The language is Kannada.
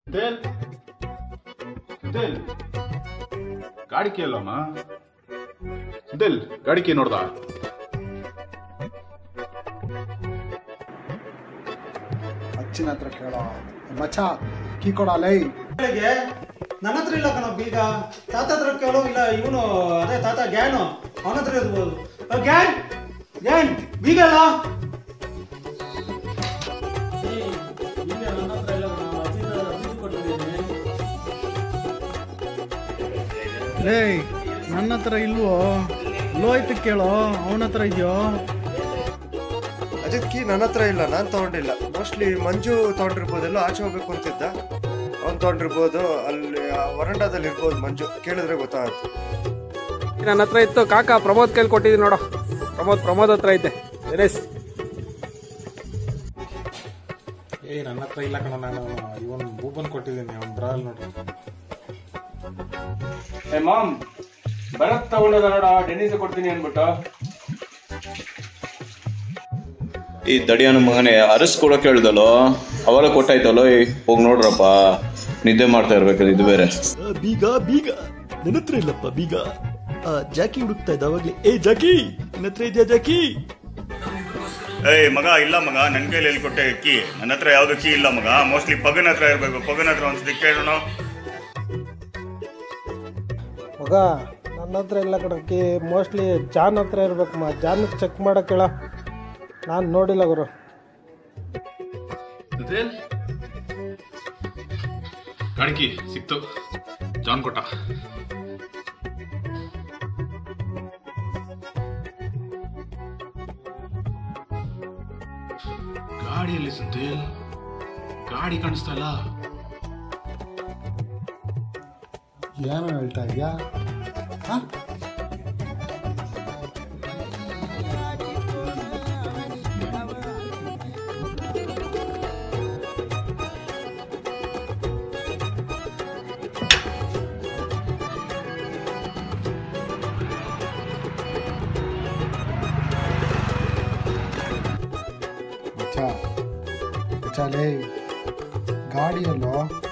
ಸುದೇಲ್ ಸುದೇಲ್ ಗಾಡಿ ಕೇಳಮ್ಮ ಸುದೇಲ್ ಗಾಡಿ ಕೇ ನೋಡ್ದ ಅಚ್ಚಿನ ಹತ್ರ ಕೇಳೋ ಮಚ್ಚ ಕೀ ಕೊಡ ಲೈ ಬೆಳಿಗ್ಗೆ ನನ್ನ ಹತ್ರ ಇಲ್ಲ ಕಣ ಬೀಗ ತಾತ ಹತ್ರ ಕೇಳು ಇಲ್ಲ ಇವನು ಅದೇ ತಾತ ಗ್ಯಾನು ಅವನ ಹತ್ರ ಇರ್ಬೋದು ಅ, ಗ್ಯಾನ್ ಗ್ಯಾನ್ ಬೀಗ ಅಲ್ಲ ಲೇ ನನ್ನ ಹತ್ರ ಇಲ್ವೋ ಲೋಯ್ತು ಕೇಳೋ ಅವನ ಹತ್ರ ಇದೆಯೋ ಅಜಿತ್ ಕೀ ನನ್ನ ಹತ್ರ ಇಲ್ಲ ನಾನು ತಗೊಂಡಿಲ್ಲ ಮೋಸ್ಟ್ಲಿ ಮಂಜು ತಗೊಂಡಿರ್ಬೋದೆಲ್ಲೋ ಆಚೆ ಹೋಗ್ಬೇಕು ಅಂತಿದ್ದ ಅವ್ನು ತಗೊಂಡಿರ್ಬೋದು ಅಲ್ಲಿ ಆ ವರಂಡಾದಲ್ಲಿ ಇರ್ಬೋದು ಮಂಜು ಕೇಳಿದ್ರೆ ಗೊತ್ತಾಗುತ್ತೆ ನನ್ನ ಹತ್ರ ಇತ್ತು ಕಾಕ ಪ್ರಮೋದ್ ಕೈಲಿ ಕೊಟ್ಟಿದ್ದೀನಿ ನೋಡು ಪ್ರಮೋದ್ ಪ್ರಮೋದ್ ಹತ್ರ ಐತೆ ದಿನೇಶ್ ಏ ನನ್ನ ಹತ್ರ ಇಲ್ಲ ಕಣ ನಾನು ಇವನ್ ಬೂಬನ್ ಕೊಟ್ಟಿದ್ದೀನಿ ಅವ್ನು ಬರಲ್ಲ ನೋಡ್ರಿ ಏ ಮಾಮ್ ಭರತ್ ತಗೊಂಡದ ನೋಡ ಡೆನಿಸ್ ಕೊಡ್ತೀನಿ ಅನ್ಬಿಟ್ಟು ಈ ದಡಿಯನ ಮಗನೇ ಅರಸ್ ಕೊಡೋಕೆ ಹೇಳ್ದಲ್ಲೋ ಅವಾಗ ಕೊಟ್ಟಾಯ್ತಲ್ಲೋ ಏ, ಹೋಗ್ ನೋಡ್ರಪ್ಪ ನಿದ್ದೆ ಮಾಡ್ತಾ ಇರ್ಬೇಕು ಇದು ಬೇರೆ ಬೀಗ ಬೀಗ ನನ್ನ ಹತ್ರ ಇಲ್ಲಪ್ಪ ಬೀಗ ಆ, ಜಾಕಿ ಹುಡುಕ್ತಾ ಇದ್ದ ಅವಾಗ್ಲೇ ಏ ಜಾಕಿ ನನ್ನ ಹತ್ರ ಇದೆಯಾ ಜಾಕಿ ಏಯ್ ಮಗ ಇಲ್ಲ ಮಗ ನನ್ನ ಕೈಲಿ ಎಲ್ಲಿ ಕೊಟ್ಟೆ ಕೀ ನನ್ನ ಹತ್ರ ಯಾವ್ದು ಕೀ ಇಲ್ಲ ಮಗ ಮೋಸ್ಟ್ಲಿ ಪಗನ್ ಹತ್ರ ಇರ್ಬೇಕು ಪಗನ್ ಹತ್ರ ಒಂದ್ಸತಿ ಕೇಳೋಣ ಮಗ ನನ್ನ ಹತ್ರ ಇಲ್ಲ ಕಣಕ್ಕೆ ಮೋಸ್ಟ್ಲಿ ಜಾನ್ ಹತ್ರ ಇರ್ಬೇಕಮ್ಮ ಜಾನ್ ಚೆಕ್ ಮಾಡಕ್ ಹೇಳ ನಾನು ನೋಡಿಲ್ಲ ಗುರು ಸುದೇಲ್ ಗಾಡಿ ಕೀ ಸಿಕ್ತು ಜಾನ್ ಕೊಟ್ಟ ಗಾಡಿಯಲ್ಲಿ ಸುದೇಲ್ ಗಾಡಿ ಕಾಣಿಸ್ತಾ ಇಲ್ಲ ಏನೋ ಹೇಳ್ತಾ ಇದೆಯಾ ಹಾಂ ಮಚ್ಚ ಮಚ್ಚ ಲೇ ಗಾಡಿಯಲ್ಲೋ